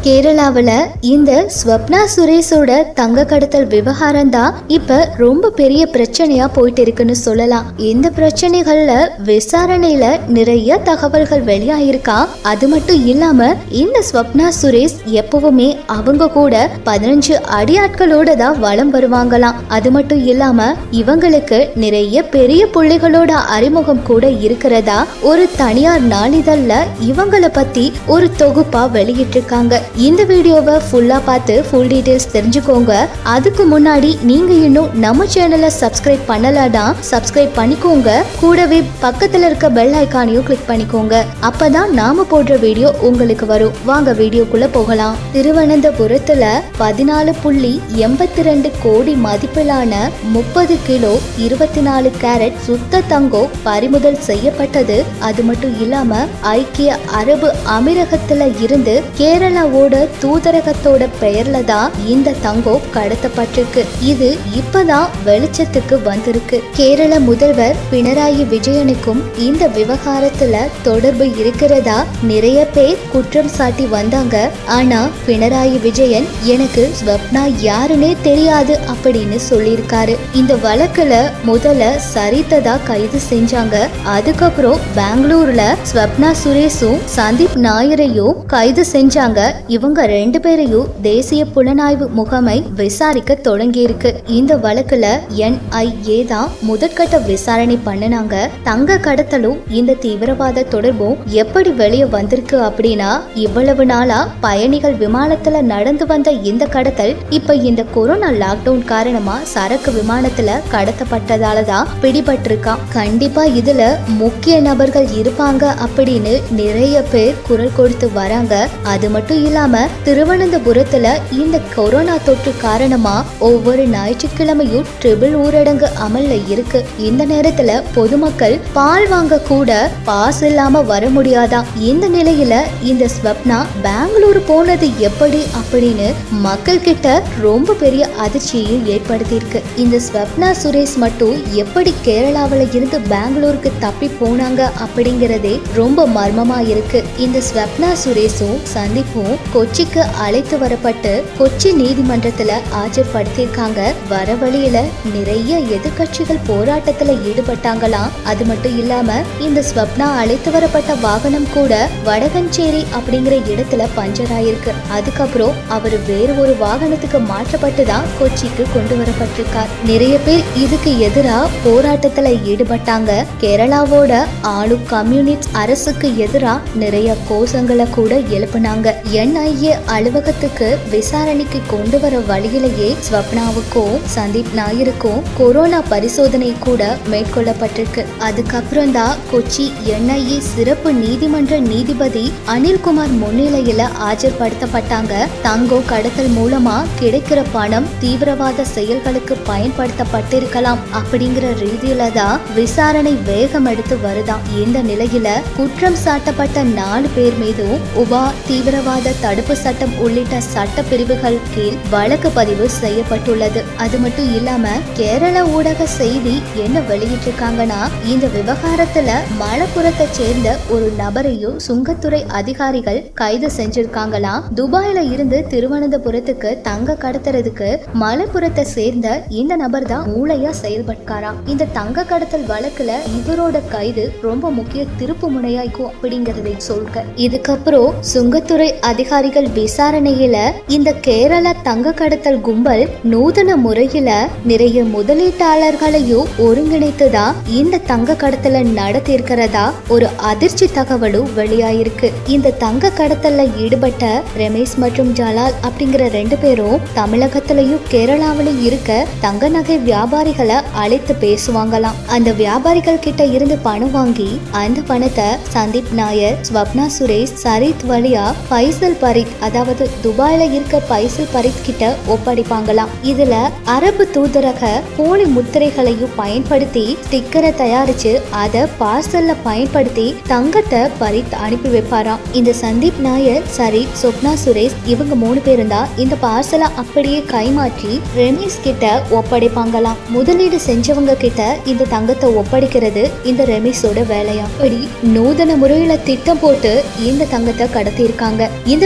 கேரளாவுல இந்த ஸ்வப்னா சுரேஷோட தங்க கடத்தல் விவகாரம் தான் இப்ப ரொம்ப பெரிய பிரச்சனையா போயிட்டு இருக்குன்னு சொல்லலாம் இந்த பிரச்சனைகள்ல விசாரணையில நிறைய தகவல்கள் வெளியாயிருக்கா அது மட்டும் இல்லாம இந்த ஸ்வப்னா சுரேஷ் எப்பவுமே அவங்க கூட பதினஞ்சு அடியாட்களோட தான் வலம் வருவாங்களாம் அது மட்டும் இல்லாம இவங்களுக்கு நிறைய பெரிய புள்ளிகளோட அறிமுகம் கூட இருக்கிறதா ஒரு தனியார் நாளிதழ்ல இவங்கள பத்தி ஒரு தொகுப்பா வெளியிட்டிருக்காங்க இந்த வீடியோவை ஃபுல்லா பார்த்து ஃபுல் டீடைல்ஸ் தெரிஞ்சுக்கோங்க அதுக்கு முன்னாடி நீங்க இன்னும் நம்ம சேனலை சப்ஸ்கிரைப் பண்ணலனா சப்ஸ்கிரைப் பண்ணிக்கோங்க கூடவே பக்கத்துல இருக்க பெல் ஐக்கானையும் கிளிக் பண்ணிக்கோங்க அப்பதான் நாம போடுற வீடியோ உங்களுக்கு வரும் வாங்க வீடியோக்குள்ள போகலாம் திருவனந்தபுரத்துல பதினாலு புள்ளி எண்பத்தி ரெண்டு கோடி மதிப்பிலான முப்பது கிலோ இருபத்தி நாலு கேரட் சுத்த தங்கம் பறிமுதல் செய்யப்பட்டது அது மட்டும் இல்லாம ஐக்கிய அரபு அமீரகத்துல இருந்து கேரளாவோட தூதரகத்தோட பெயர்ல தான் இந்த தங்கம் கடத்தப்பட்டிருக்கு இது இப்பதான் வெளிச்சத்துக்கு வந்திருக்கு கேரள முதல்வர் பினராயி விஜயனுக்கும் இந்த விவகாரத்துல தொடர்பு இருக்கிறதா நிறைய பேர் குற்றம் சாட்டி வந்தாங்க ஆனா பினராயி விஜயன் எனக்கு ஸ்வப்னா யாருன்னே தெரியாது அப்படின்னு சொல்லியிருக்காரு இந்த வழக்குல முதல்ல சரிதா கைது செஞ்சாங்க அதுக்கப்புறம் பெங்களூர்ல ஸ்வப்னா சுரேஷும் சந்தீப் நாயரையும் கைது செஞ்சாங்க இவங்க ரெண்டு பேரையும் தேசிய புலனாய்வு முகமை விசாரிக்க தொடங்கி இருக்கு இந்த வழக்குல என்ஐஏ தான் முதற்கட்ட விசாரணை பண்ணுனாங்க தங்க கடத்தலும் இந்த தீவிரவாத தொடர்பும் எப்படி வெளியே வந்திருக்கு அப்படின்னா இவ்வளவு நாளா பயணிகள் விமானத்துல நடந்து வந்த இந்த கடத்தல் இப்ப இந்த கொரோனா லாக்டவுன் காரணமா சரக்கு விமானத்துல கடத்தப்பட்டதால தான் பிடிபட்டிருக்கான் கண்டிப்பா இதுல முக்கிய நபர்கள் இருப்பாங்க அப்படின்னு நிறைய பேர் குரல் கொடுத்து வராங்க அது மட்டும் இல்லாம திருவனந்தபுரத்துல இந்த கொரோனா தொற்று காரணமா ஒவ்வொரு ஞாயிற்றுக்கிழமையும் ட்ரிபிள் ஊரடங்கு அமல்ல இருக்கு இந்த நேரத்துல பொதுமக்கள் பால் வாங்க கூட பாஸ் இல்லாம வர முடியாதாம் இந்த நிலையில இந்த ஸ்வப்னா பெங்களூர் போனது எப்படி அப்படின்னு மக்கள் கிட்ட ரொம்ப பெரிய அதிர்ச்சியையும் ஏற்படுத்தியிருக்கு இந்த ஸ்வப்னா சுரேஷ் மட்டும் எப்படி கேரளாவுல இருந்து பெங்களூருக்கு தப்பி போனாங்க அப்படிங்கறதே ரொம்ப மர்மமா இருக்கு இந்த ஸ்வப்னா சுரேஷும் சந்தீப்பும் கொச்சிக்கு அழைத்து வரப்பட்டு கொச்சி நீதிமன்றத்துல ஆஜர்படுத்தியிருக்காங்க வர வழியில நிறைய எதிர்க்கட்சிகள் போராட்டத்துல ஈடுபட்டாங்களாம் அது மட்டும் இல்லாம இந்த ஸ்வப்னா அழைத்து வரப்பட்ட வாகனம் கூட வடகஞ்சேரி அப்படிங்கிற இடத்துல பஞ்சர் ஆயிருக்கு அதுக்கப்புறம் அவர் வேறு ஒரு வாகனத்துக்கு மாற்றப்பட்டு தான் கொச்சிக்கு கொண்டு வரப்பட்டிருக்கார் நிறைய பேர் இதுக்கு எதிரா போராட்டத்துல ஈடுபட்டாங்க கேரளாவோட ஆளு கம்யூனிஸ்ட் அரசுக்கு எதிரா நிறைய கோஷங்களை கூட எழுப்புனாங்க என்ஐஏ அலுவலகத்துக்கு விசாரணைக்கு கொண்டு வர வழியிலேயே ஸ்வப்னாவுக்கும் சந்தீப் நாயருக்கும் கொரோனா பரிசோதனை கூட மேற்கொள்ளப்பட்டிருக்கு அதுக்கப்புறம் தான் கொச்சி என்ஐஏ சிறப்பு நீதிமன்ற நீதிபதி அனில்குமார் முன்னிலையில ஆஜர்படுத்தப்பட்டாங்க தங்கம் கடத்தல் மூலமா கிடைக்கிற பணம் தீவிரவாத செயல்களுக்கு பயன்படுத்தப்பட்டிருக்கலாம் அப்படிங்கிற ரீதியில தான் விசாரணை வேகம் எடுத்து வருதாம் இந்த நிலையில குற்றம் சாட்டப்பட்ட நாலு பேர் மீதும் உபா தீவிரவாத தடுப்பு சட்டம் உள்ளிட்ட சட்ட பிரிவுகள் கீழ் வழக்கு பதிவு செய்யப்பட்டுள்ளது அது மட்டும் இல்லாம கேரள ஊடக செய்தி என்ன வெளியிட்டிருக்காங்கன்னா இந்த விவகாரத்துல மலப்புரத்தை சேர்ந்த ஒரு நபரையும் சுங்கத்துறை அதிகாரிகள் கைது செஞ்சிருக்காங்களாம் துபாயில இருந்து திருவனந்தபுரத்துக்கு தங்க கடத்துறதுக்கு மலப்புரத்தை சேர்ந்த இந்த நபர் தான் மூளையா செயல்பட்டாராம் இந்த தங்க கடத்தல் வழக்குல இவரோட கைது ரொம்ப முக்கிய திருப்பு முனையாய்க்கும் அப்படிங்கறதை சொல்க இதுக்கப்புறம் சுங்கத்துறை அதிகாரிகள் விசாரணையில இந்த கேரள தங்க கடத்தல் கும்பல் நூதன முறையில நிறைய முதலீட்டாளர்களையும் ஒருங்கிணைத்துதான் இந்த தங்க கடத்தலை நடத்தி இருக்கிறதா ஒரு அதிர்ச்சி தகவலும் வெளியாயிருக்கு இந்த தங்க கடத்தல்ல ஈடுபட்ட ரமேஷ் மற்றும் ஜலால் அப்படிங்கிற ரெண்டு பேரும் தமிழகத்திலையும் கேரளாவிலும் இருக்க தங்க நகை வியாபாரிகளை அழைத்து பேசுவாங்களாம் அந்த வியாபாரிகள் கிட்ட இருந்து பணம் வாங்கி அந்த பணத்தை சந்தீப் நாயர் ஸ்வப்னா சுரேஷ் சரித் வழியா பைசல் பரித் அதாவது துபாயில இருக்க பைசல் பரித் கிட்ட ஒப்படைப்பாங்களாம் இதுல அரபு தூதரக போலி முத்திரைகளையும் பயன்படுத்தி ஸ்டிக்கரை தயாரிச்சு அதை பார்சல்ல பயன்படுத்தி தங்கத்தை பரித் அனுப்பி வைப்பாராம் இந்த சந்தீப் நாயர் சரித் சொப்னா சுரேஷ் இவங்க மூணு பேரும் தான் இந்த பார்சலை அப்படியே கைமாற்றி ரெமீஸ் கிட்ட ஒப்படைப்பாங்களாம் முதலீடு செஞ்சவங்க கிட்ட இந்த தங்கத்தை ஒப்படைக்கிறது இந்த ரெமீஸோட வேலையா அப்படி நூதன முறையில திட்டம் போட்டு இந்த தங்கத்தை கடத்தியிருக்காங்க இந்த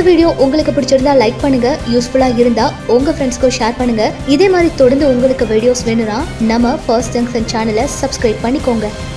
வீடியோ உங்களுக்கு பிடிச்சிருந்தா லைக் பண்ணுங்க யூஸ்ஃபுல்லா இருந்தா உங்க ஃப்ரெண்ட்ஸ்க்கும் ஷேர் பண்ணுங்க இதே மாதிரி தொடர்ந்து உங்களுக்கு வீடியோஸ் வேணும்னா நம்ம ஃபர்ஸ்ட் ஜங்ஷன் சேனலை சப்ஸ்கிரைப் பண்ணிக்கோங்க